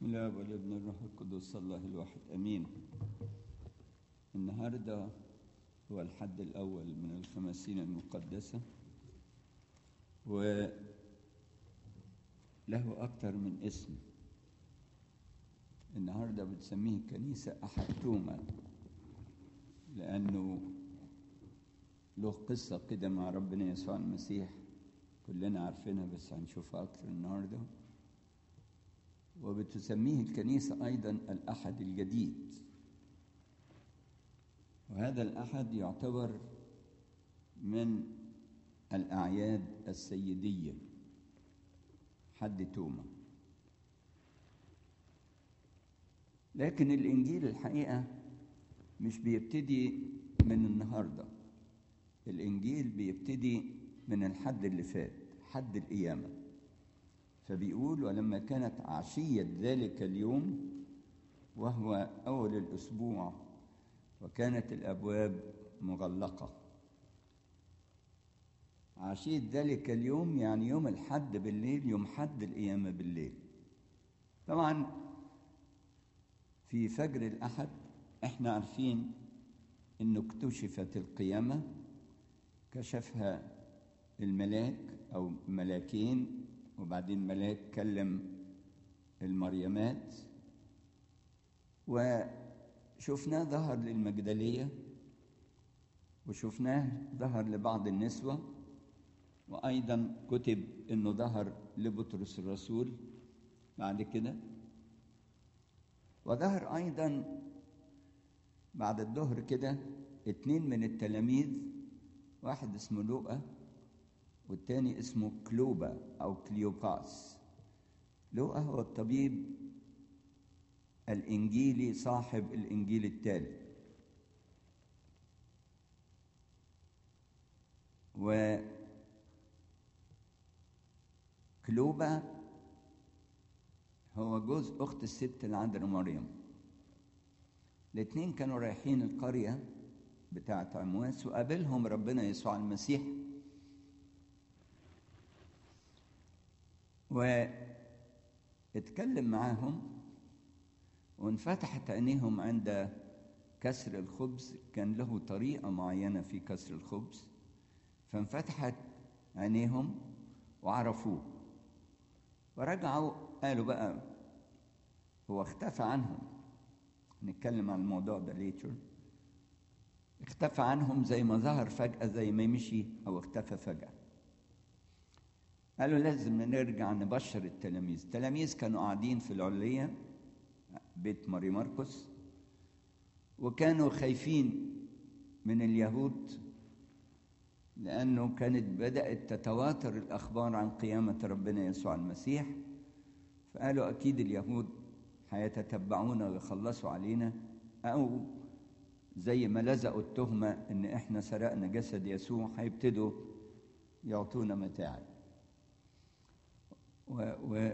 بسم الله والابن الروح القدس الله الواحد امين النهارده هو الحد الاول من الخمسين المقدسه وله اكتر من اسم النهارده بتسميه الكنيسه احد توما لانه له قصه كده مع ربنا يسوع المسيح كلنا عارفينها بس هنشوفها اكتر النهارده وبتسميه الكنيسة أيضا الأحد الجديد وهذا الأحد يعتبر من الأعياد السيدية حد توما لكن الإنجيل الحقيقة مش بيبتدي من النهاردة الإنجيل بيبتدي من الحد اللي فات حد القيامة فبيقول ولما كانت عشية ذلك اليوم وهو أول الأسبوع وكانت الأبواب مغلقة عشية ذلك اليوم يعني يوم الحد بالليل يوم حد القيامة بالليل طبعا في فجر الأحد احنا عارفين انه اكتشفت القيامة كشفها الملاك أو ملاكين وبعدين ملاك كلم المريمات وشفناه ظهر للمجدلية وشفناه ظهر لبعض النسوة وأيضا كتب إنه ظهر لبطرس الرسول بعد كده وظهر أيضا بعد الظهر كده اتنين من التلاميذ واحد اسمه لوقا والتاني اسمه كلوبا أو كليوباس لوقا هو الطبيب الإنجيلي صاحب الإنجيل التالي و كلوبا هو جوز أخت الست العذراء مريم الاتنين كانوا رايحين القرية بتاعة عمواس وقابلهم ربنا يسوع المسيح واتكلم معاهم وانفتحت عينيهم عند كسر الخبز كان له طريقة معينة في كسر الخبز فانفتحت عينيهم وعرفوه ورجعوا قالوا بقى هو اختفى عنهم نتكلم عن الموضوع ده ليتر اختفى عنهم زي ما ظهر فجأة زي ما مشي أو اختفى فجأة قالوا لازم نرجع نبشر التلاميذ التلاميذ كانوا قاعدين في العلية بيت ماري مرقس وكانوا خايفين من اليهود لأنه كانت بدأت تتواتر الأخبار عن قيامة ربنا يسوع المسيح فقالوا أكيد اليهود هيتتبعونا ويخلصوا علينا أو زي ما لزقوا التهمة إن إحنا سرقنا جسد يسوع هيبتدوا يعطونا متاعب و... و...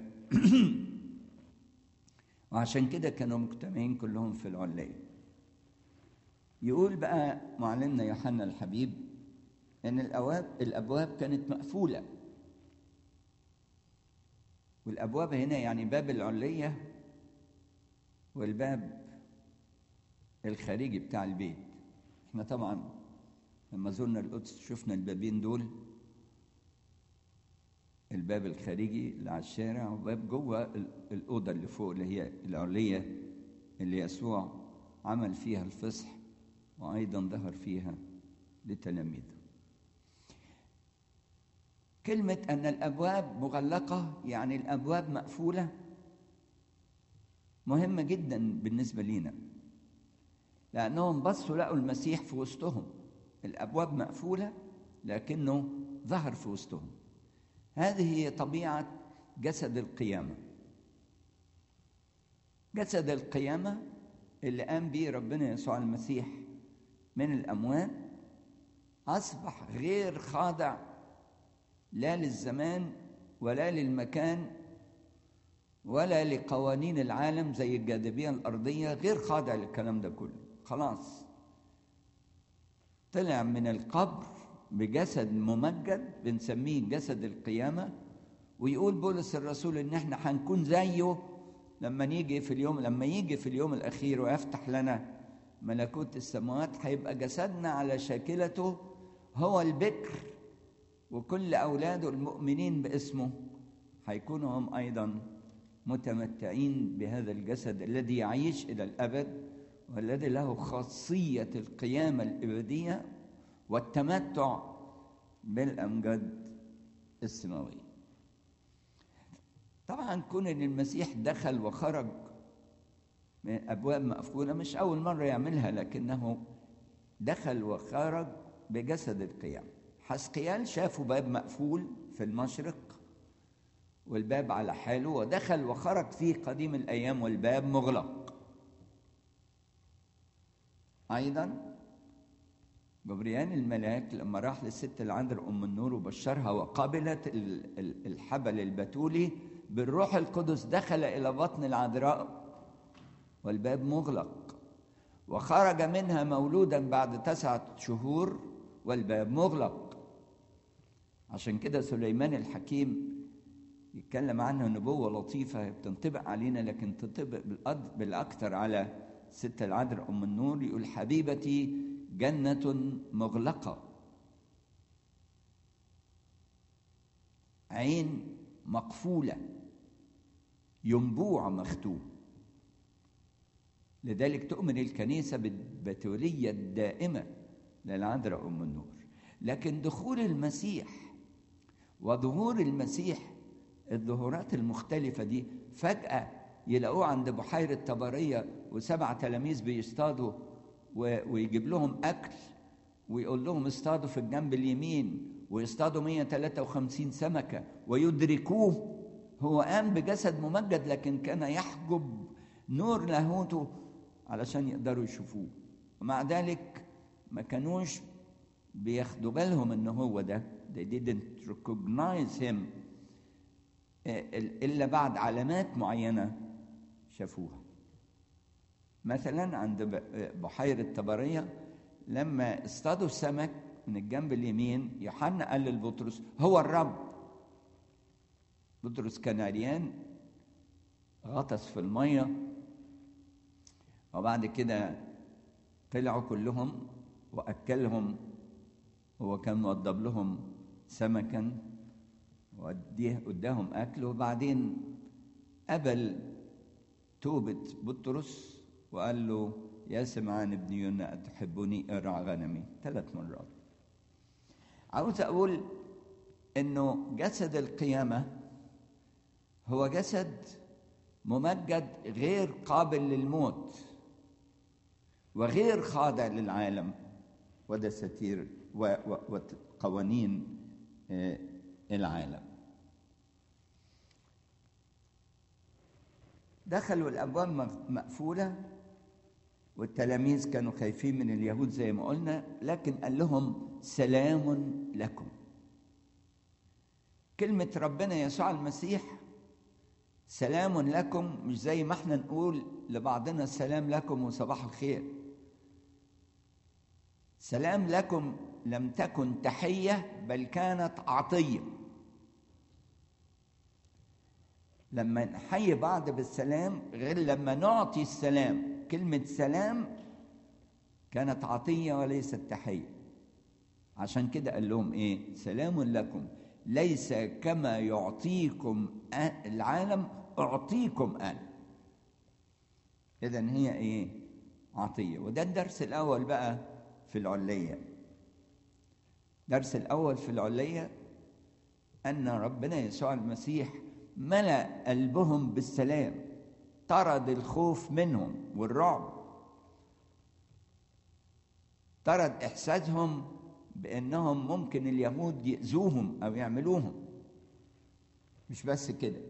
وعشان كده كانوا مجتمعين كلهم في العلية يقول بقى معلمنا يوحنا الحبيب ان الابواب الابواب كانت مقفوله والابواب هنا يعني باب العليه والباب الخارجي بتاع البيت احنا طبعا لما زرنا القدس شفنا البابين دول الباب الخارجي اللي على الشارع وباب جوه الأوضة اللي فوق اللي هي العلية اللي يسوع عمل فيها الفصح وأيضا ظهر فيها لتلاميذه كلمة أن الأبواب مغلقة يعني الأبواب مقفولة مهمة جدا بالنسبة لينا لأنهم بصوا لقوا المسيح في وسطهم الأبواب مقفولة لكنه ظهر في وسطهم هذه هي طبيعة جسد القيامة جسد القيامة اللي قام به ربنا يسوع المسيح من الأموات أصبح غير خاضع لا للزمان ولا للمكان ولا لقوانين العالم زي الجاذبية الأرضية غير خاضع للكلام ده كله خلاص طلع من القبر بجسد ممجد بنسميه جسد القيامة ويقول بولس الرسول إن إحنا هنكون زيه لما نيجي في اليوم لما يجي في اليوم الاخير ويفتح لنا ملكوت السماوات هيبقى جسدنا على شاكلته هو البكر وكل اولاده المؤمنين باسمه هيكونوا هم ايضا متمتعين بهذا الجسد الذي يعيش الى الابد والذي له خاصيه القيامه الابديه والتمتع بالامجاد السماويه طبعا كون ان المسيح دخل وخرج من ابواب مقفوله مش اول مره يعملها لكنه دخل وخرج بجسد القيامه حسقيال شافوا باب مقفول في المشرق والباب على حاله ودخل وخرج فيه قديم الايام والباب مغلق ايضا جبريان الملاك لما راح للست العذراء ام النور وبشرها وقبلت الحبل البتولي بالروح القدس دخل الى بطن العذراء والباب مغلق وخرج منها مولودا بعد تسعه شهور والباب مغلق عشان كده سليمان الحكيم يتكلم عنها نبوه لطيفه بتنطبق علينا لكن تنطبق بالاكثر على ست العذراء ام النور يقول حبيبتي جنه مغلقه عين مقفوله ينبوع مختوم لذلك تؤمن الكنيسه بالبتوليه الدائمه للعذراء ام النور لكن دخول المسيح وظهور المسيح الظهورات المختلفة دي فجأة يلاقوه عند بحيرة طبرية وسبع تلاميذ بيصطادوا ويجيب لهم أكل ويقول لهم اصطادوا في الجنب اليمين ويصطادوا 153 سمكة ويدركوه هو قام بجسد ممجد لكن كان يحجب نور لاهوته علشان يقدروا يشوفوه ومع ذلك ما كانوش بياخدوا بالهم ان هو ده they didn't recognize him الا بعد علامات معينه شافوها مثلا عند بحيره طبريه لما اصطادوا السمك من الجنب اليمين يوحنا قال لبطرس هو الرب بطرس كان عريان غطس في الميه وبعد كده طلعوا كلهم واكلهم هو كان موضب لهم سمكا واديه قداهم اكل وبعدين قبل توبه بطرس وقال له يا سمعان ابن يونا أتحبني ارعى غنمي ثلاث مرات عاوز أقول إنه جسد القيامة هو جسد ممجد غير قابل للموت وغير خاضع للعالم ودساتير وقوانين العالم دخلوا الابواب مقفوله والتلاميذ كانوا خايفين من اليهود زي ما قلنا لكن قال لهم سلام لكم كلمه ربنا يسوع المسيح سلام لكم مش زي ما احنا نقول لبعضنا سلام لكم وصباح الخير سلام لكم لم تكن تحيه بل كانت عطيه لما نحيي بعض بالسلام غير لما نعطي السلام كلمة سلام كانت عطية وليست تحية عشان كده قال لهم ايه سلام لكم ليس كما يعطيكم العالم اعطيكم انا اذا هي ايه عطية وده الدرس الاول بقى في العلية الدرس الاول في العلية ان ربنا يسوع المسيح ملأ قلبهم بالسلام طرد الخوف منهم والرعب طرد إحساسهم بأنهم ممكن اليهود يأذوهم أو يعملوهم مش بس كده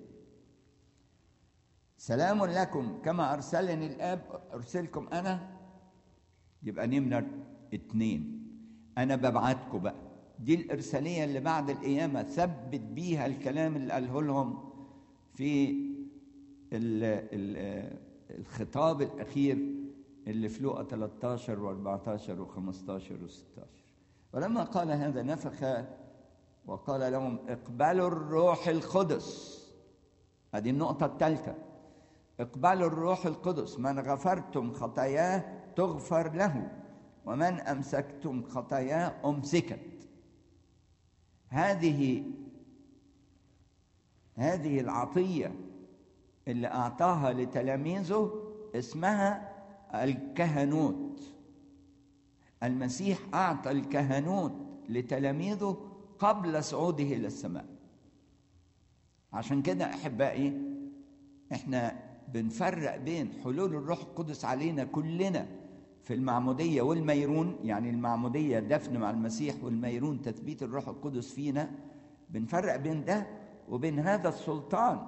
سلام لكم كما أرسلني الآب أرسلكم أنا يبقى نمرة اتنين أنا ببعتكم بقى دي الإرسالية اللي بعد القيامة ثبت بيها الكلام اللي قاله لهم في ال ال الخطاب الأخير اللي في لوقا 13 و14 و15 و16 ولما قال هذا نفخ وقال لهم اقبلوا الروح القدس هذه النقطة الثالثة اقبلوا الروح القدس من غفرتم خطاياه تغفر له ومن امسكتم خطاياه امسكت هذه هذه العطيه اللي اعطاها لتلاميذه اسمها الكهنوت المسيح اعطى الكهنوت لتلاميذه قبل صعوده الى السماء عشان كده احبائي احنا بنفرق بين حلول الروح القدس علينا كلنا في المعمودية والميرون يعني المعمودية دفن مع المسيح والميرون تثبيت الروح القدس فينا بنفرق بين ده وبين هذا السلطان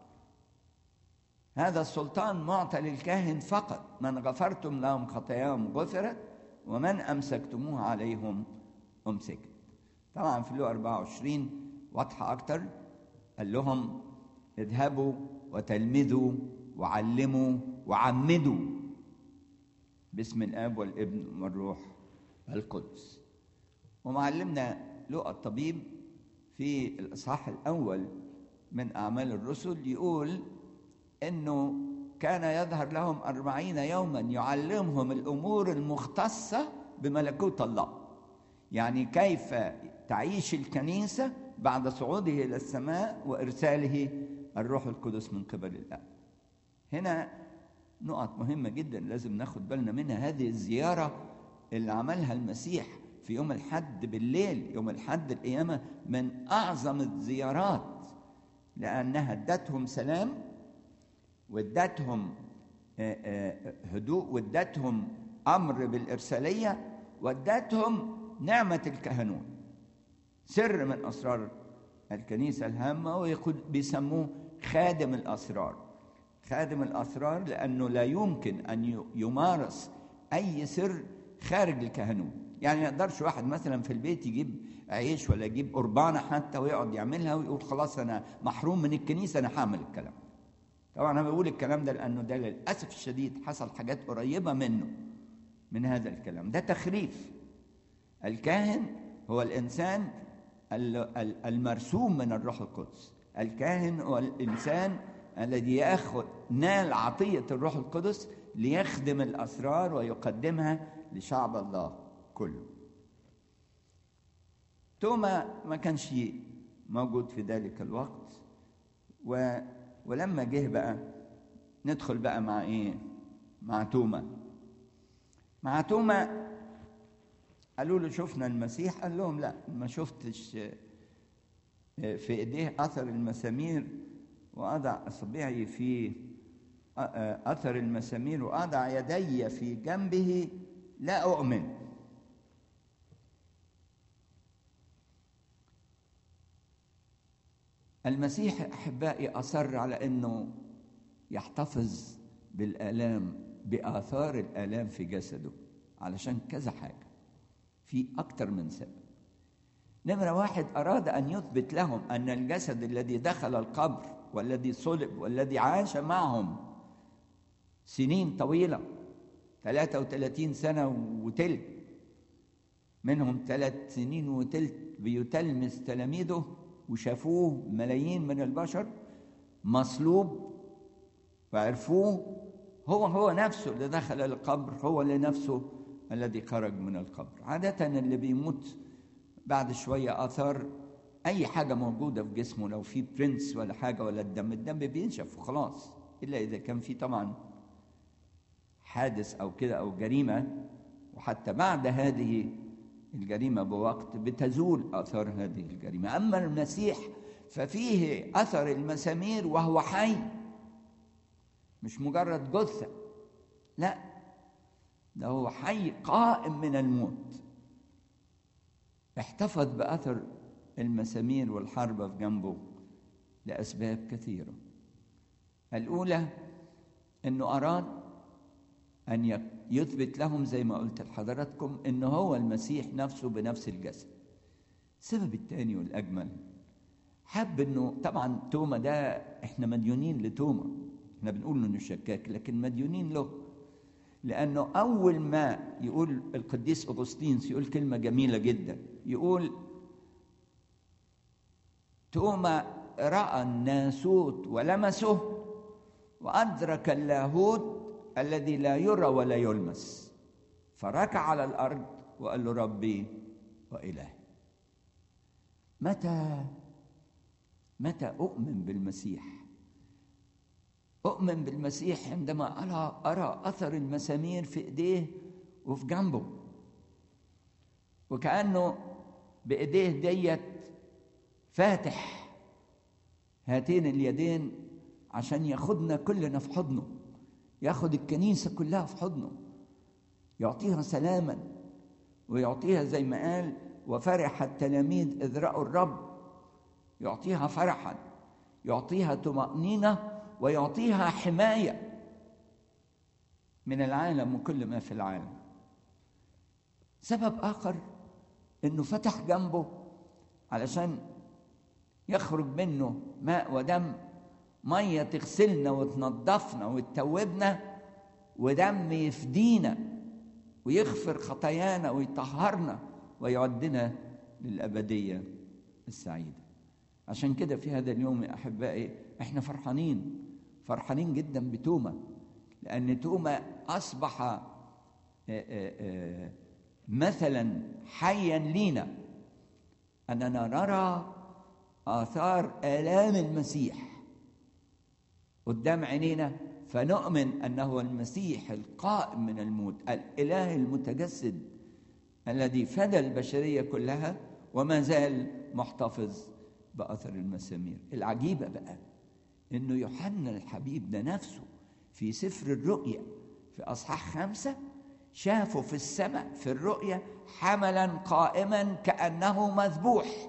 هذا السلطان معطى للكاهن فقط من غفرتم لهم خطاياهم غفرت ومن أمسكتموها عليهم أمسكت طبعا في اللغة 24 واضحة أكتر قال لهم اذهبوا وتلمذوا وعلموا وعمدوا باسم الاب والابن والروح القدس ومعلمنا لقى الطبيب في الاصحاح الاول من اعمال الرسل يقول انه كان يظهر لهم أربعين يوما يعلمهم الأمور المختصة بملكوت الله يعني كيف تعيش الكنيسة بعد صعوده إلى السماء وإرساله الروح القدس من قبل الآب هنا نقط مهمة جدا لازم ناخد بالنا منها هذه الزيارة اللي عملها المسيح في يوم الحد بالليل يوم الحد القيامة من أعظم الزيارات لأنها ادتهم سلام وادتهم هدوء وادتهم أمر بالإرسالية وادتهم نعمة الكهنوت سر من أسرار الكنيسة الهامة ويقول بيسموه خادم الأسرار خادم الأسرار لأنه لا يمكن أن يمارس أي سر خارج الكهنوت يعني ما يقدرش واحد مثلا في البيت يجيب عيش ولا يجيب قربانة حتى ويقعد يعملها ويقول خلاص أنا محروم من الكنيسة أنا هعمل الكلام طبعا أنا بقول الكلام ده لأنه ده للأسف الشديد حصل حاجات قريبة منه من هذا الكلام ده تخريف الكاهن هو الإنسان المرسوم من الروح القدس الكاهن هو الإنسان الذي ياخذ نال عطية الروح القدس ليخدم الأسرار ويقدمها لشعب الله كله توما ما كانش موجود في ذلك الوقت و ولما جه بقى ندخل بقى مع ايه مع توما مع توما قالوا له شفنا المسيح قال لهم لا ما شفتش في ايديه اثر المسامير واضع اصبعي في اثر المسامير واضع يدي في جنبه لا اؤمن المسيح احبائي اصر على انه يحتفظ بالالام باثار الالام في جسده علشان كذا حاجه في اكتر من سبب نمره واحد اراد ان يثبت لهم ان الجسد الذي دخل القبر والذي صلب والذي عاش معهم سنين طويله 33 سنه وتلت منهم ثلاث سنين وتلت بيتلمس تلاميذه وشافوه ملايين من البشر مصلوب وعرفوه هو هو نفسه اللي دخل القبر هو اللي نفسه الذي خرج من القبر عادة اللي بيموت بعد شوية آثار أي حاجة موجودة في جسمه لو في برنس ولا حاجة ولا الدم الدم بينشف وخلاص إلا إذا كان في طبعا حادث أو كده أو جريمة وحتى بعد هذه الجريمة بوقت بتزول آثار هذه الجريمة أما المسيح ففيه أثر المسامير وهو حي مش مجرد جثة لا ده هو حي قائم من الموت احتفظ بأثر المسامير والحربة في جنبه لأسباب كثيرة الأولى أنه أراد أن يثبت لهم زي ما قلت لحضراتكم أنه هو المسيح نفسه بنفس الجسد السبب الثاني والأجمل حب أنه طبعا توما ده إحنا مديونين لتوما إحنا بنقول إنه شكاك لكن مديونين له لأنه أول ما يقول القديس أغسطينس يقول كلمة جميلة جدا يقول توما رأى الناسوت ولمسه وأدرك اللاهوت الذي لا يرى ولا يلمس فركع على الأرض وقال له ربي وإلهي متى متى أؤمن بالمسيح أؤمن بالمسيح عندما أرى أرى أثر المسامير في إيديه وفي جنبه وكأنه بإيديه ديت فاتح هاتين اليدين عشان ياخدنا كلنا في حضنه ياخد الكنيسة كلها في حضنه يعطيها سلاما ويعطيها زي ما قال وفرح التلاميذ إذ رأوا الرب يعطيها فرحا يعطيها طمأنينة ويعطيها حماية من العالم وكل ما في العالم سبب آخر إنه فتح جنبه علشان يخرج منه ماء ودم مية تغسلنا وتنظفنا وتتوبنا ودم يفدينا ويغفر خطايانا ويطهرنا ويعدنا للأبدية السعيدة عشان كده في هذا اليوم يا أحبائي احنا فرحانين فرحانين جدا بتوما لأن توما أصبح مثلا حيا لينا أننا نرى آثار آلام المسيح قدام عينينا فنؤمن أنه المسيح القائم من الموت الإله المتجسد الذي فدى البشرية كلها وما زال محتفظ بأثر المسامير العجيبة بقى إنه يوحنا الحبيب ده نفسه في سفر الرؤيا في أصحاح خمسة شافه في السماء في الرؤيا حملا قائما كأنه مذبوح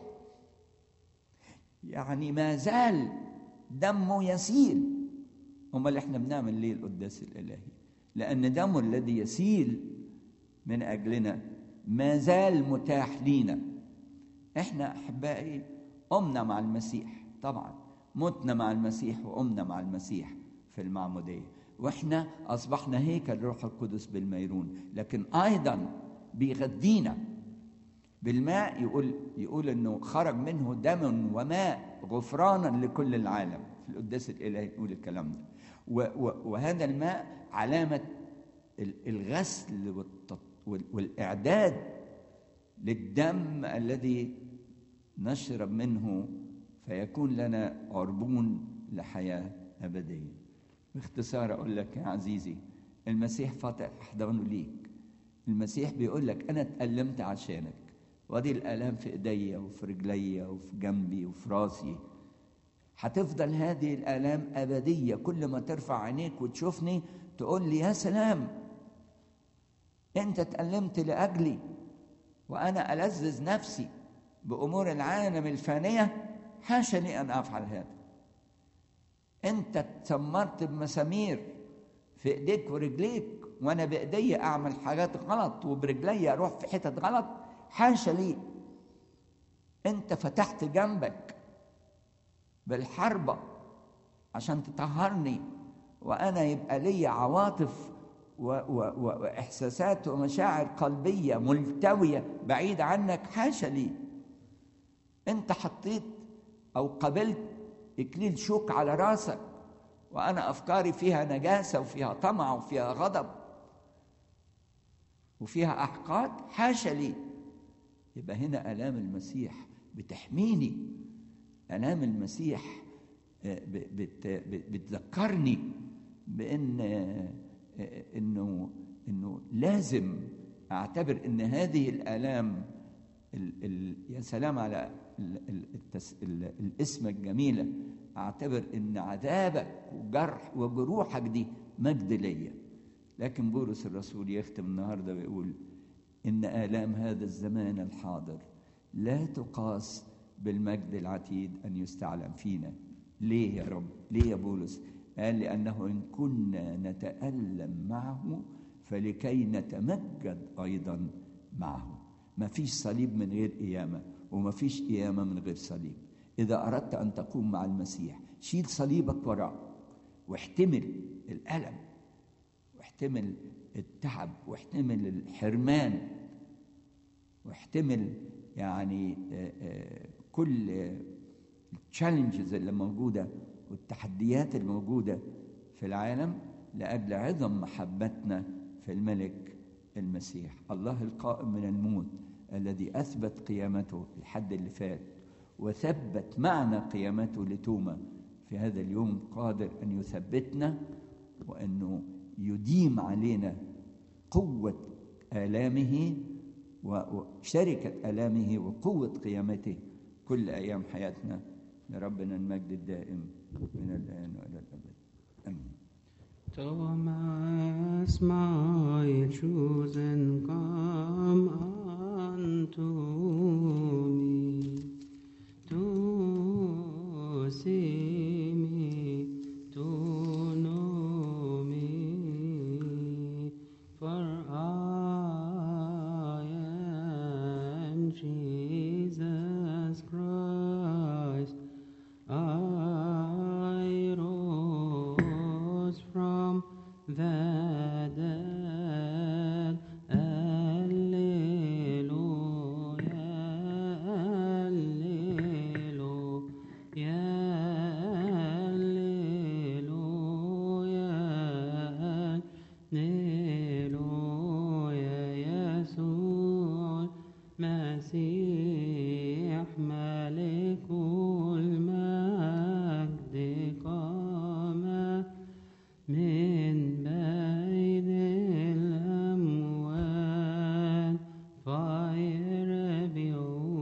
يعني ما زال دمه يسيل امال احنا بنعمل ليه القداس الالهي لان دمه الذي يسيل من اجلنا ما زال متاح لينا احنا احبائي قمنا مع المسيح طبعا متنا مع المسيح وقمنا مع المسيح في المعموديه واحنا اصبحنا هيكل روح القدس بالميرون لكن ايضا بيغذينا بالماء يقول يقول انه خرج منه دم وماء غفرانا لكل العالم في القداس الالهي يقول الكلام ده وهذا الماء علامه الغسل والاعداد للدم الذي نشرب منه فيكون لنا عربون لحياه ابديه باختصار اقول لك يا عزيزي المسيح فاتح احضانه ليك المسيح بيقول لك انا اتألمت عشانك وادي الالام في ايديا وفي رجليا وفي جنبي وفي راسي هتفضل هذه الالام ابديه كل ما ترفع عينيك وتشوفني تقول لي يا سلام انت اتألمت لاجلي وانا الذذ نفسي بامور العالم الفانيه حاشا لي ان افعل هذا انت اتسمرت بمسامير في ايديك ورجليك وانا بايديا اعمل حاجات غلط وبرجليا اروح في حتت غلط حاشا لي انت فتحت جنبك بالحربة عشان تطهرني وأنا يبقى لي عواطف و و و وإحساسات ومشاعر قلبية ملتوية بعيد عنك حاشا لي أنت حطيت أو قبلت إكليل شوك على راسك وأنا أفكاري فيها نجاسة وفيها طمع وفيها غضب وفيها أحقاد حاشا لي يبقى هنا آلام المسيح بتحميني آلام المسيح بتذكرني بأن إنه إنه لازم أعتبر إن هذه الآلام ال ال يا سلام على ال التس ال الاسم الجميلة أعتبر إن عذابك وجرح وجروحك دي مجد ليا لكن بولس الرسول يختم النهارده ويقول إن آلام هذا الزمان الحاضر لا تقاس بالمجد العتيد أن يستعلم فينا ليه يا رب ليه يا بولس قال لأنه إن كنا نتألم معه فلكي نتمجد أيضا معه ما فيش صليب من غير قيامة وما فيش قيامة من غير صليب إذا أردت أن تقوم مع المسيح شيل صليبك وراه واحتمل الألم واحتمل التعب واحتمل الحرمان واحتمل يعني كل التشالنجز اللي موجوده والتحديات الموجوده في العالم لاجل عظم محبتنا في الملك المسيح الله القائم من الموت الذي اثبت قيامته الحد اللي فات وثبت معنى قيامته لتوما في هذا اليوم قادر ان يثبتنا وانه يديم علينا قوه الامه وشركه الامه وقوه قيامته كل ايام حياتنا لربنا المجد الدائم من الان والى الابد امين Thomas, my chosen, come unto me to see me, to know me, for I am Jesus Christ. I rose from the dead. Alleluia, alleluia, alleluia, alleluia, يسوع مسيح ملك المجد قام من بين الأموات فيربي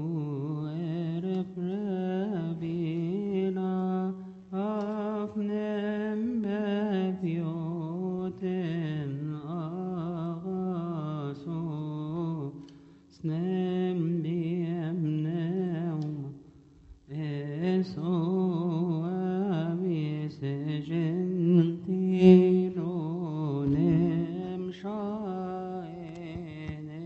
ربنا أفنم ببيوت أغاسو سنم بيمنعهم Eso avise gentilonem shaene.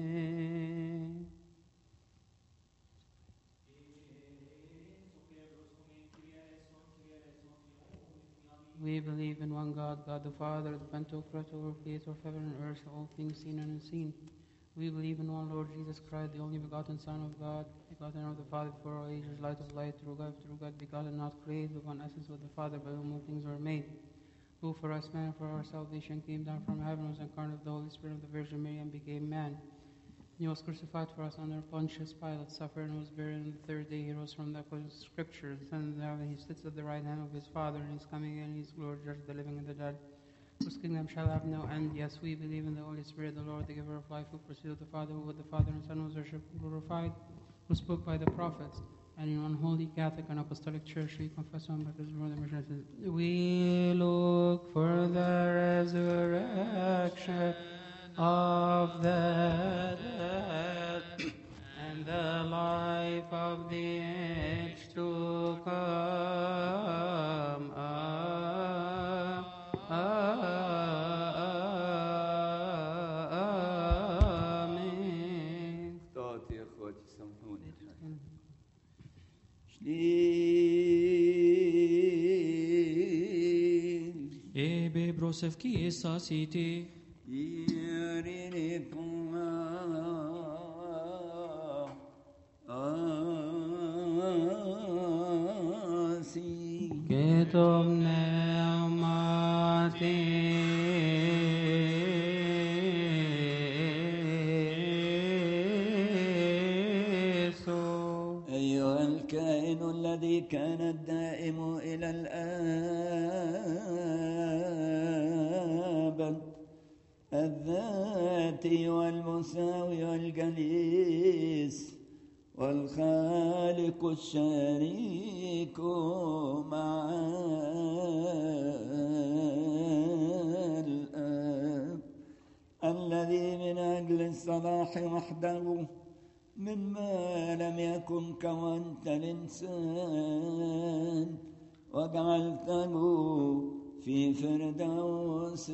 We believe in one God, God the Father, the Pantocrator, creator of heaven and earth, all things seen and unseen. We believe in one Lord Jesus Christ, the only begotten Son of God, begotten of the Father before all ages, light of light, true God, true God, begotten, not created, of one essence with the Father, by whom all things were made. Who for us, man, for our salvation, came down from heaven, was incarnate of the Holy Spirit of the Virgin Mary, and became man. He was crucified for us under Pontius Pilate, suffered and was buried, and the third day he rose from the Scriptures, and now he sits at the right hand of his Father, and he's coming in his glory, judge the living and the dead whose kingdom shall have no end. Yes, we believe in the Holy Spirit, the Lord, the giver of life, who proceeded the Father, who with the Father and Son was worshipped and glorified, who spoke by the prophets, and in one holy Catholic and Apostolic Church we confess one baptism for the remission of sins. We look for the resurrection of the dead and the life of the age to come. Amen. اخطأت يا اخواتي سامحوني شليل Ebe brosevki esasiti, يريني قاسي Ketum pneumati أيها الكائن الذي كان الدائم إلى الآبد الذاتي والمساوي والجليس والخالق الشريك مع الآب الذي من أجل الصلاح وحده مما لم يكن كونت الإنسان وجعلته في فردوس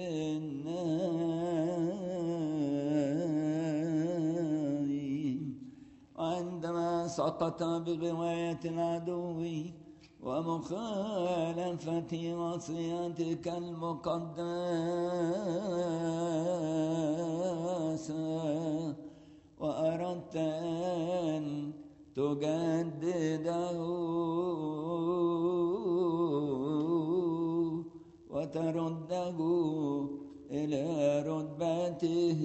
النعيم وعندما سقط بغواية العدو ومخالفة وصيتك المقدسة وأردت أن تجدده وترده إلى رتبته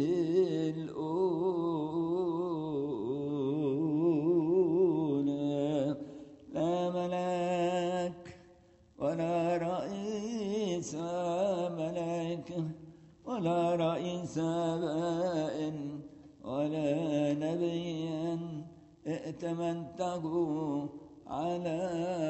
الأولى لا ملاك ولا رئيس ملائكة ولا رئيس بائن ولا نبيا ائتمنته على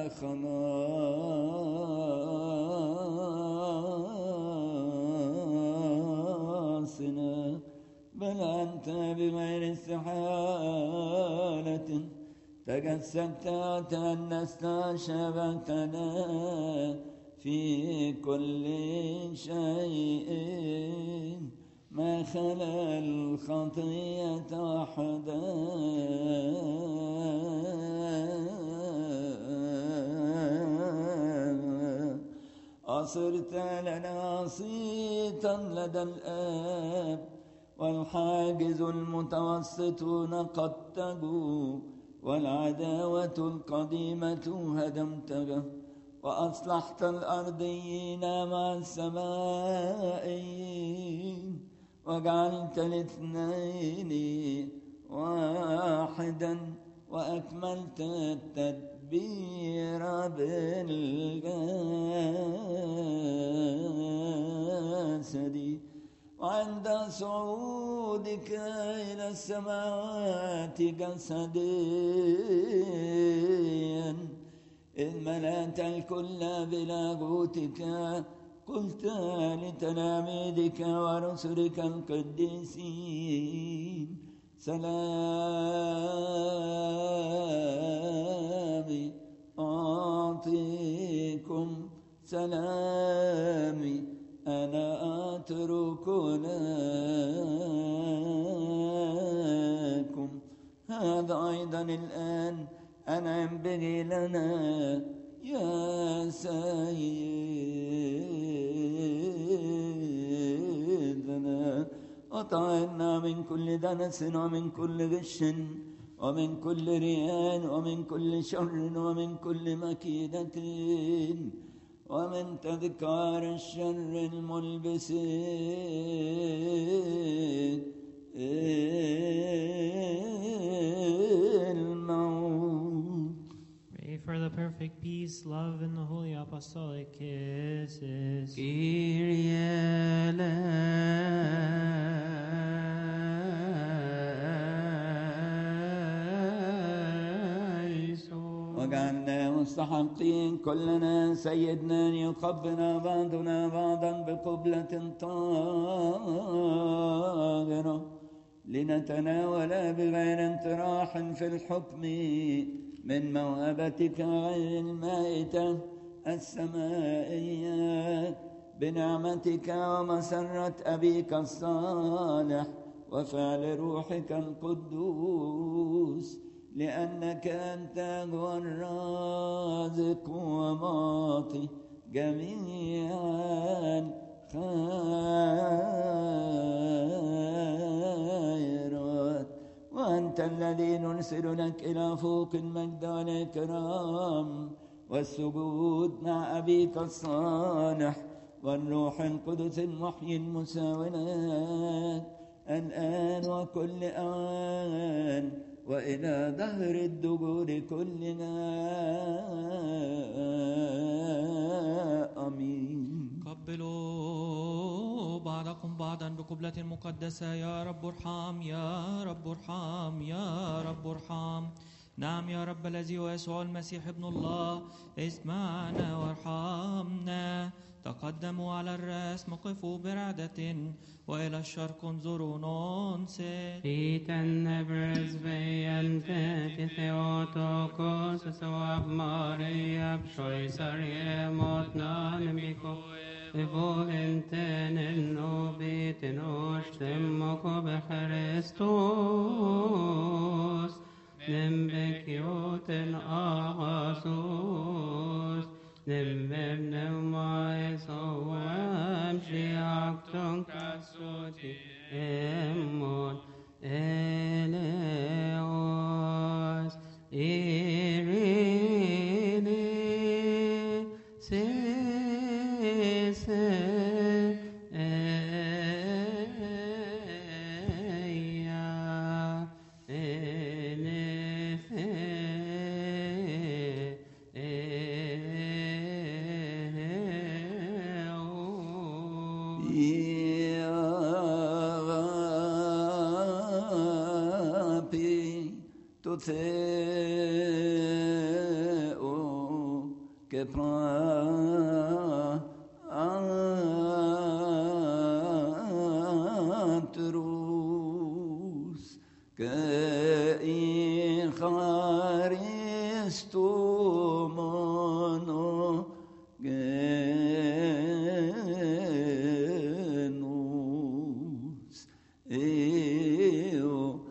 خلاصنا بل أنت بغير استحالة تجسدت وتأنست شبكتنا في كل شيء ما خلا الخطية وحدها أصرت لنا صيتا لدى الآب والحاجز المتوسط نقضته والعداوة القديمة هدمتها وأصلحت الأرضيين مع السمائيين وجعلت الاثنين واحدا وأكملت التدبير بالجسد وعند صعودك إلى السماوات جسديا إذ ملأت الكل بلاغوتك قلت لتلاميذك ورسلك القديسين سلامي أعطيكم سلامي أنا أترك لكم هذا أيضا الآن أنا ينبغي لنا يا سيدنا أطعنا من كل دنس ومن كل غش ومن كل ريان ومن كل شر ومن كل مكيدة ومن تذكار الشر الملبس الموت Pray for the perfect peace, love, and the holy apostolic kisses. Kyrie eleison. وجعلنا مستحقين كلنا سيدنا أن يقبل بعضنا بعضا بقبلة طاهرة لنتناول بغير انطراح في الحكم من موهبتك غير المائتة السمائية بنعمتك ومسرة أبيك الصالح وفعل روحك القدوس لأنك أنت هو الرازق ومعطي جميع الخيرات وأنت الذي نرسل لك إلى فوق المجد والإكرام والسجود مع أبيك الصالح والروح القدس المحيي المساونات الآن وكل آن وإلى دهر الدجور كلنا آمين قبلوا بعضكم بعضا بقبلة مقدسة يا رب ارحم يا رب ارحم يا رب ارحم نعم يا رب الذي هو يسوع المسيح ابن الله اسمعنا وارحمنا تقدموا على الرأس مقفوا برعدة وإلى الشرق انظروا ننصت Liten brödsvejente till Theotokos så Maria pshoisar mot nanmiko Evohenten nobiten oshtem och Christus Nembekioten agasus Nembebnem maesawam shiakton kasoti emot eleos irene se se Iapi to Theo que pra antrus que in Christo mono genus eo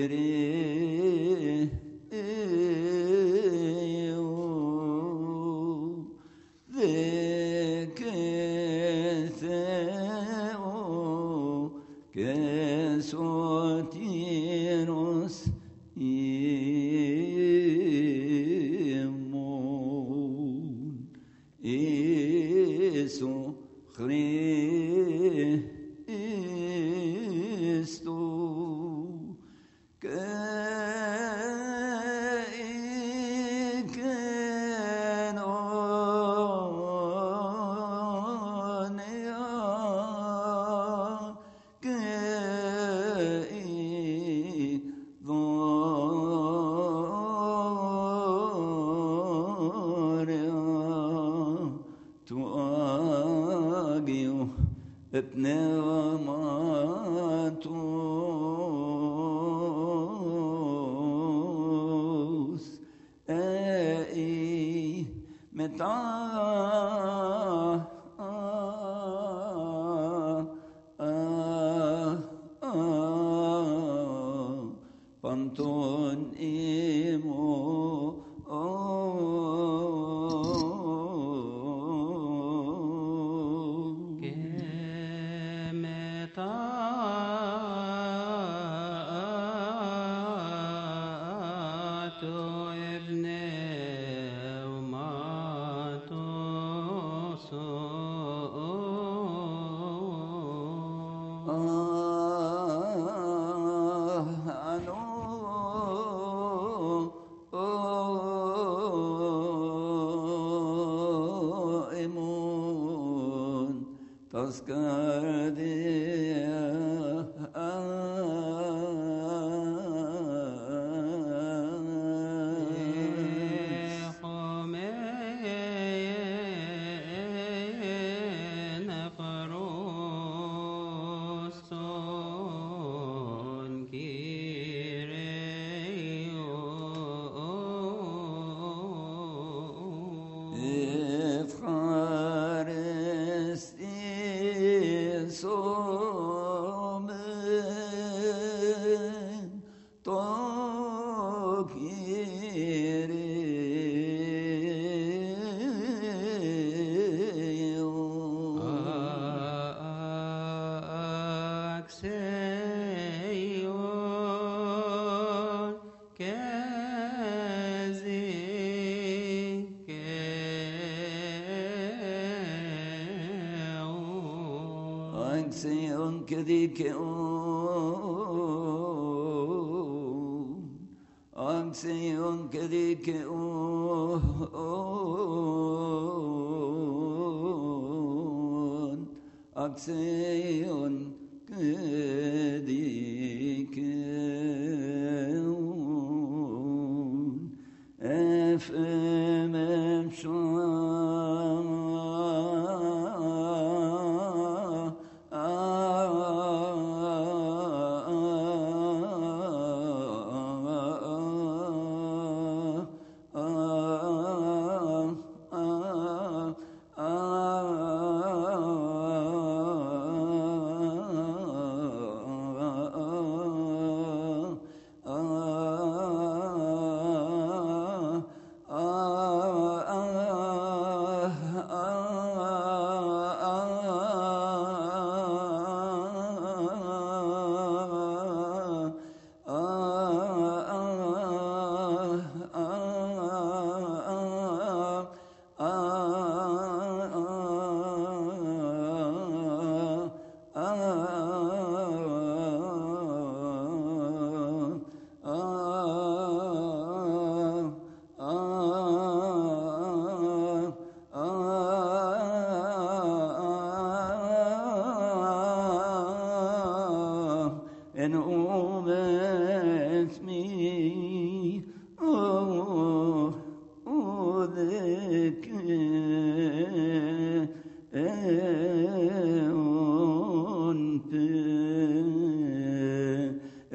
creo de que Theo que sotiros immun Isu Christu que ikenonia que doria tu agio pneumatoos ei meta panton imo كمتاتو ابن وماتوسو تذكر Axion Kezikeon Axion كذيك Axion كذيك Axion كذيك أفهم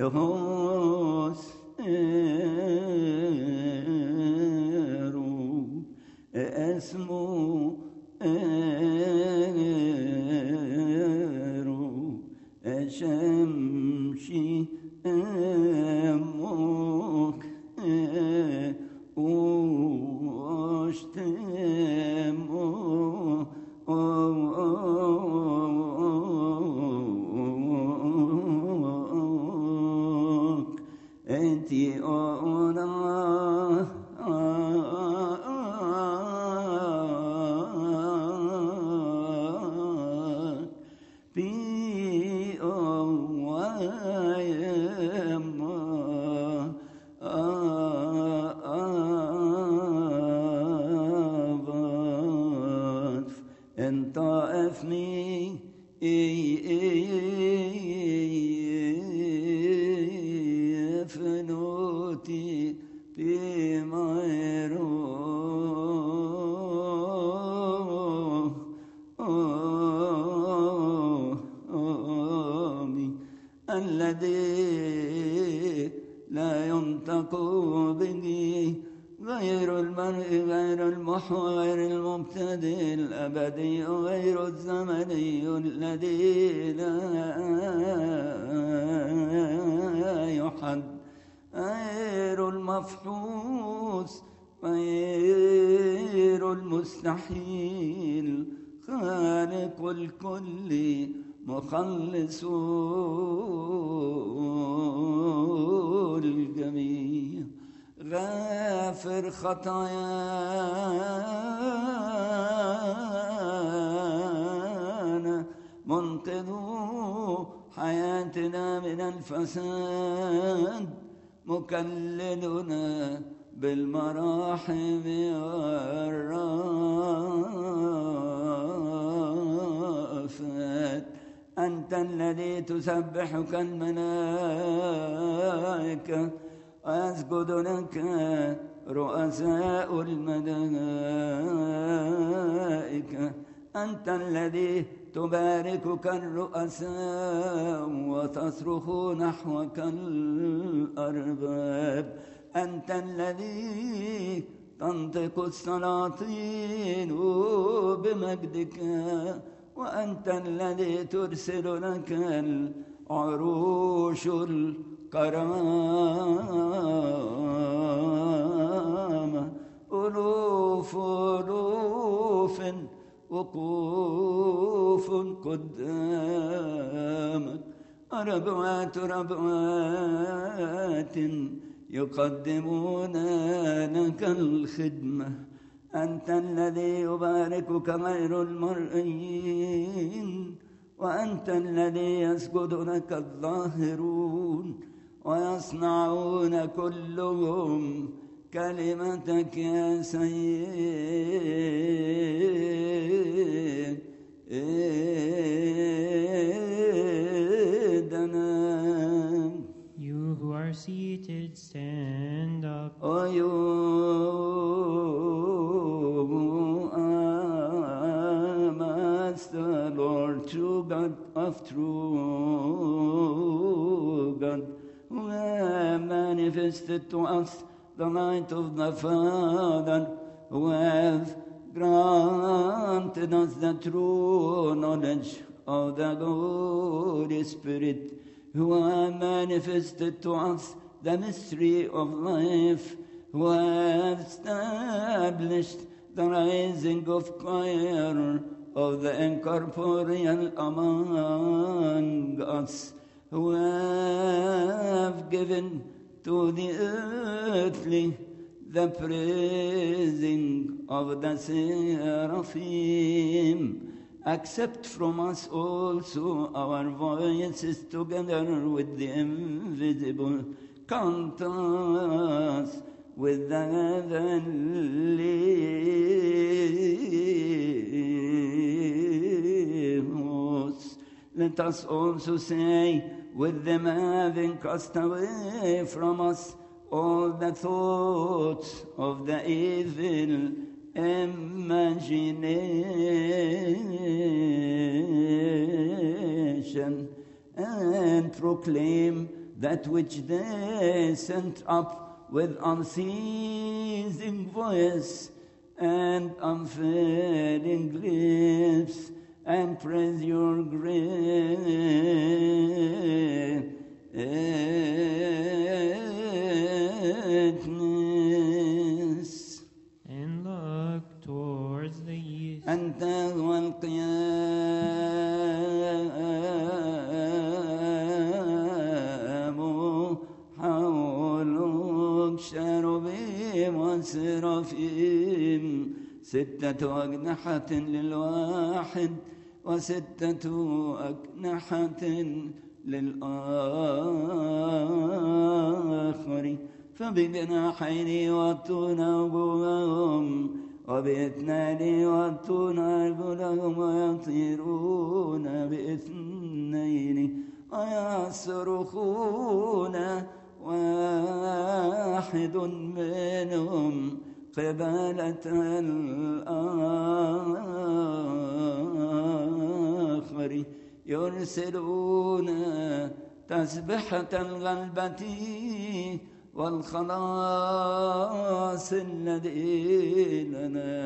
Lehos eru esmu eru eshemshi emok أوشتموك أنت أنا في أوايم أبف انت افني فنوتي بما آمين الذي لا ينطق به غير المرء غير المحور المبتدئ الأبدي غير الزمني الذي لا يحد غير المفحوص غير المستحيل خالق الكل مخلص الجميع غافر خطايانا منقذ حياتنا من الفساد مكللنا بالمراحم والرافات أنت الذي تسبحك الملائكة ويسجد لك رؤساء الملائكة أنت الذي تباركك الرؤساء وتصرخ نحوك الأرباب أنت الذي تنطق السلاطين بمجدك وأنت الذي ترسل لك العروش الكرامة ألوف ألوف وقوف قدامك ربوات ربوات يقدمون لك الخدمة أنت الذي يباركك غير المرئيين وأنت الذي يسجد لك الظاهرون ويصنعون كلهم كلمتك يا سيدنا You who are seated, stand up. O you are Master, Lord, true God of true God, who have manifested to us the light of the Father, who have granted us the true knowledge of the Holy Spirit, who have manifested to us the mystery of life, who have established the rising of fire of the incorporeal among us, who have given to the earthly the praising of the seraphim. Accept from us also our voices together with the invisible. Count us with the heavenly hosts. Let us also say, with them having cast away from us all the thoughts of the evil imagination and proclaim that which they sent up with unceasing voice and unfailing lips, and praise your greatness. And look towards the east. أنت هو القيام حولك شربيم وسرافيم ستة أجنحة للواحد وستة أجنحة للآخر فبجناحين يوطون وجوههم وباثنان يوطون أرجلهم ويطيرون باثنين ويصرخون واحد منهم قبالة الآخر يرسلون تسبحة الغلبة والخلاص الذي لنا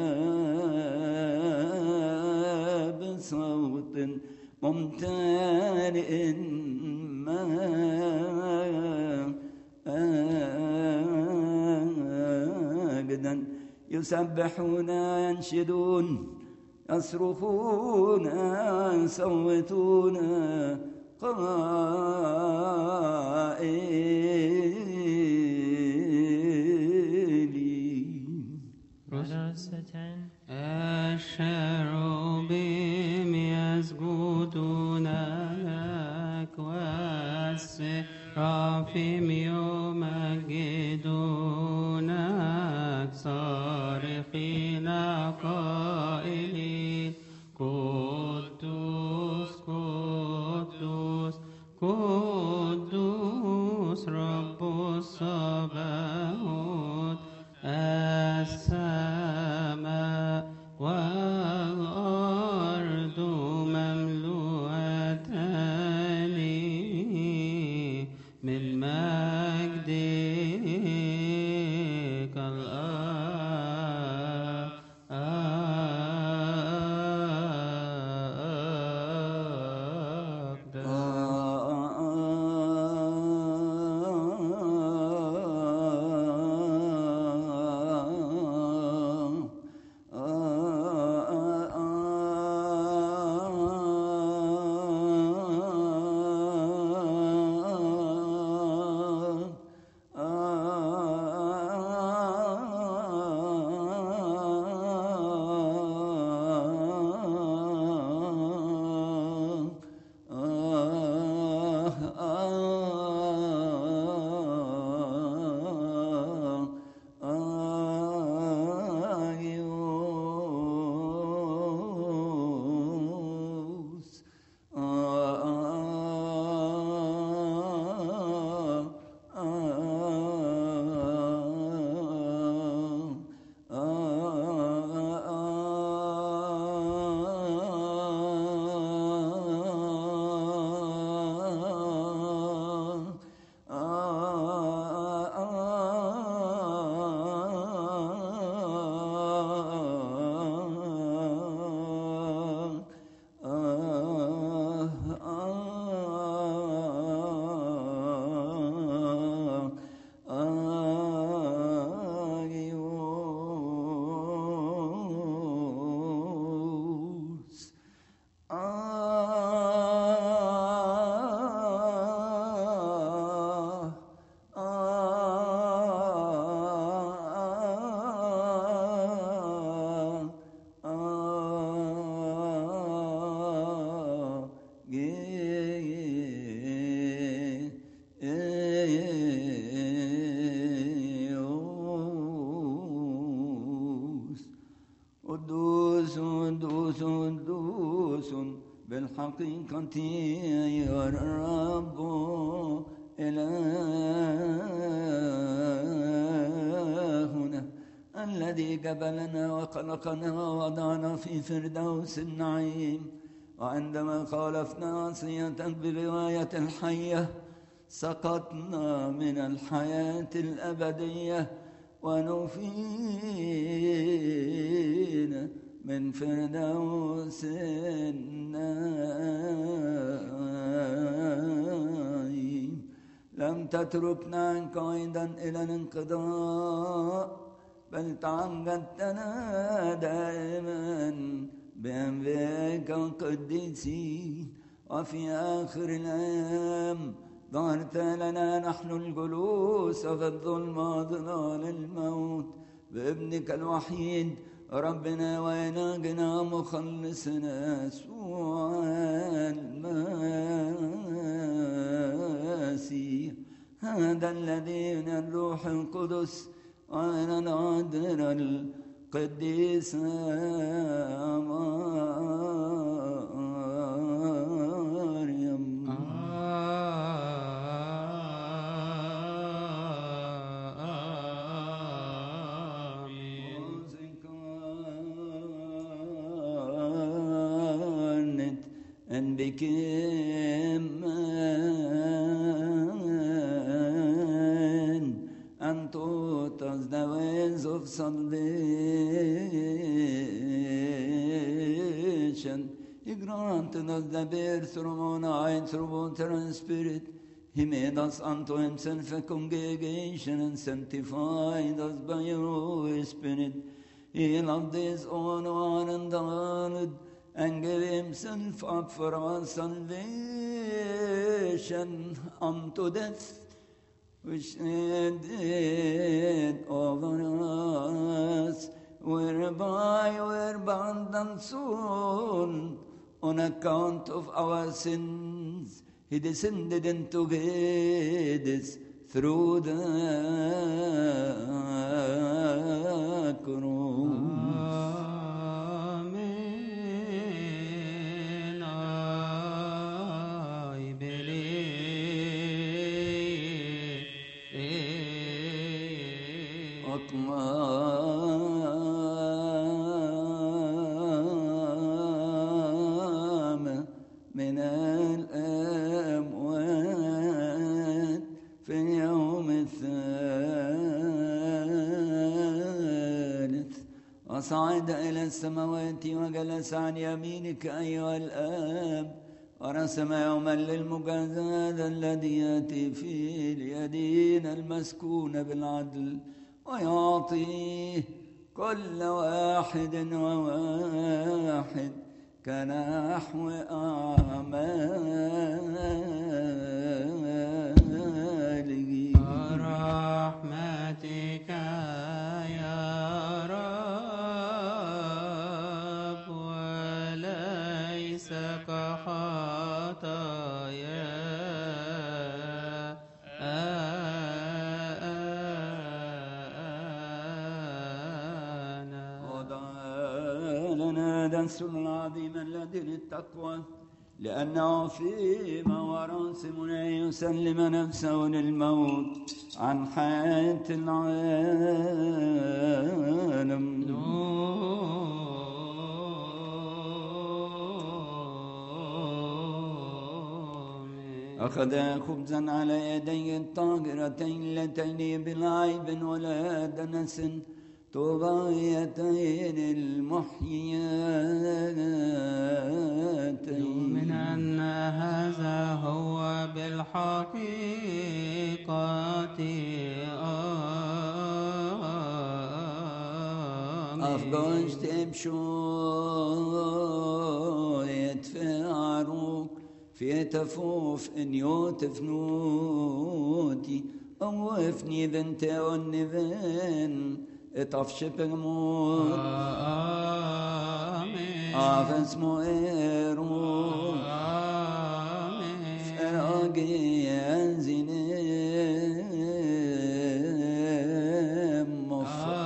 بصوت ممتلئ مجدا يسبحون ينشدون يصرخون يصوتون قائلين وراسة الشروبيم يسجدون لك والسرافيم يمجدونك صارخين قائلين قدوس قدوس قدوس رب الصباحوت السماء والأرض مملوءتان من مجدك الأقدس قدوس قدوس قدوس بالحقيقة يا الرب إلهنا الذي جبلنا وخلقنا ووضعنا في فردوس النعيم وعندما خالفنا وصيتك برواية الحية سقطنا من الحياة الأبدية ونفينا من فردوس النعيم لم تتركنا عنك أيضا إلى الانقضاء بل تعمدتنا دائما بأنبيائك القديسين وفي آخر الأيام ظهرت لنا نحن الجلوس في الظلمة ظلال الموت بابنك الوحيد ربنا وإلهنا مخلصنا يسوع المسيح هذا الذي من الروح القدس وأنا العذر القديس مريم incarnate and became man and taught us the ways of salvation. He granted us the birth from on high through water and spirit. He made us unto himself a congregation and sanctified us by your spirit. He loved his own one and honored and gave himself up for our salvation unto death, which he did over us, whereby we're bound and soon on account of our sins. He descended into Hades through the cross. Amen. I believe. أقوام من الأموات في اليوم الثالث وصعد إلى السماوات وجلس عن يمينك أيها الآب ورسم يوما للمجازاة الذي يأتي فيه اليدين المسكون بالعدل ويعطيه كل واحد وواحد كنحو أعماله رحمتك يا رب وليس كخطايا أنا وضع لنا درس العظيم الذي للتقوى لأنه فيما وراسمنا يسلم نفسه للموت عن حياة العالم آمين. أخذ خبزا على يدي الطاهرتين اللتين بالعيب ولا دنس طبايتين المحياتين من أن هذا هو بالحقيقة آمين أفضلت بشوية فعروك في تفوف إن يوتفنوتي أوفني بنت والنبن اطفش بالموت آمين أعف اسمه إيرو آمين فراقي أنزل مفرق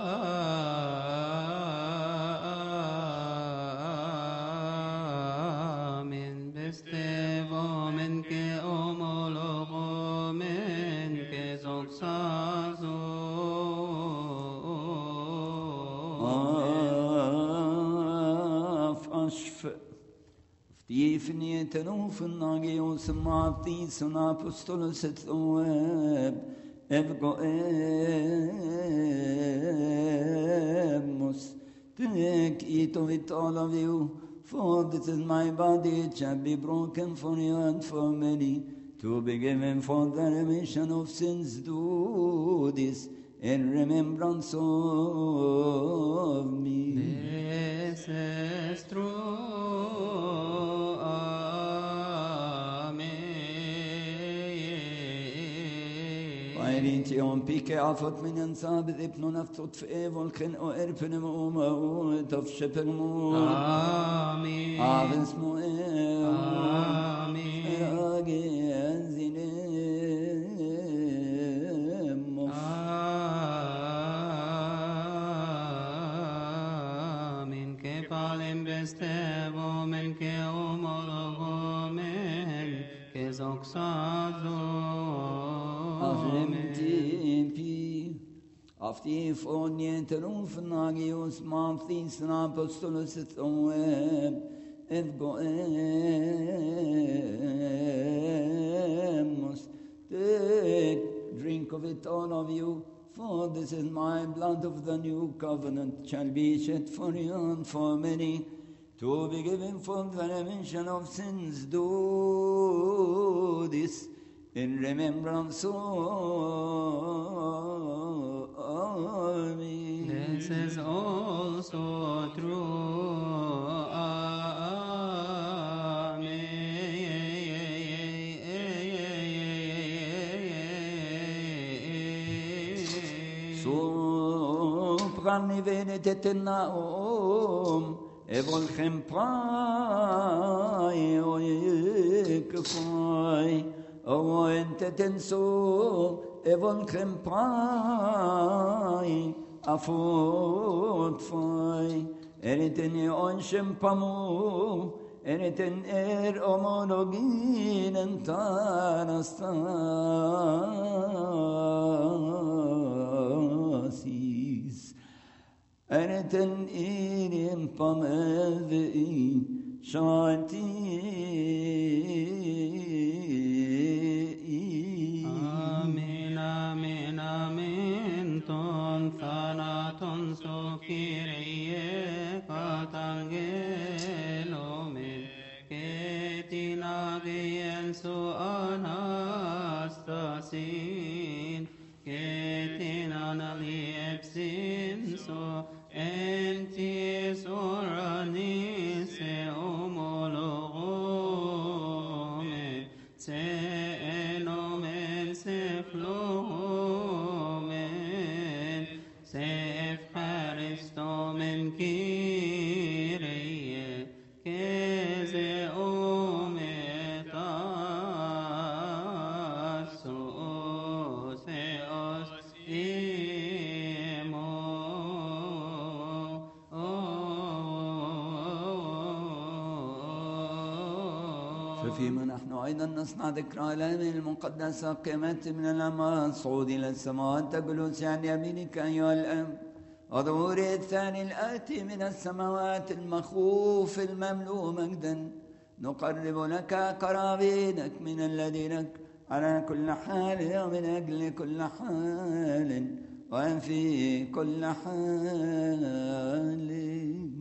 آمين بستيفو منك أمولوغو منك زوكسازو أف أشف فتيف Ifnieten nagios maptis apostolos et oeb evgo emos Take it of it all of you for this is my body it shall be broken for you and for many to be given for the remission of sins do this in remembrance of me This is true. Amen. Vairinti on pike afot minen sabit ipnon aftot fevol ken o erpenem o maut of shepermo Amen. avens mo Amen. age enzinem Amen. Que palem bestevo men que homologo men que zoxado men. Timpi Auf die von jenten rufen agios mamthis na apostolus et oem evgo emos Take, drink of it all of you for this is my blood of the new covenant shall be shed for you and for many to be given for the remission of sins do this in remembrance of me. This is also true. Amen. Soprani venetet naom, evolchem prai, oikfai, oenteten so, evolchem prai, afot fai, eriten onshem pamu, eriten er omologinen tanastasis. Eriten irim pamevi shanti. Amen, amen, amen. Ton thanaton so kyrie katangelomen. Ketinagien so anastasin. Ketinanali epsin so entis orani se homologome. Se enomen se flomen. Se efcharistomen kyrie. Que se ometaso se os ففيما نحن أيضا نصنع ذكرى الأيام المقدسة قيمة من الأموات صعود إلى السماوات جلوس عن يمينك أيها الأب وظهور الثاني الآتي من السماوات المخوف المملوء مجدا نقرب لك قرابينك من الذين على كل حال ومن أجل كل حال وفي كل حال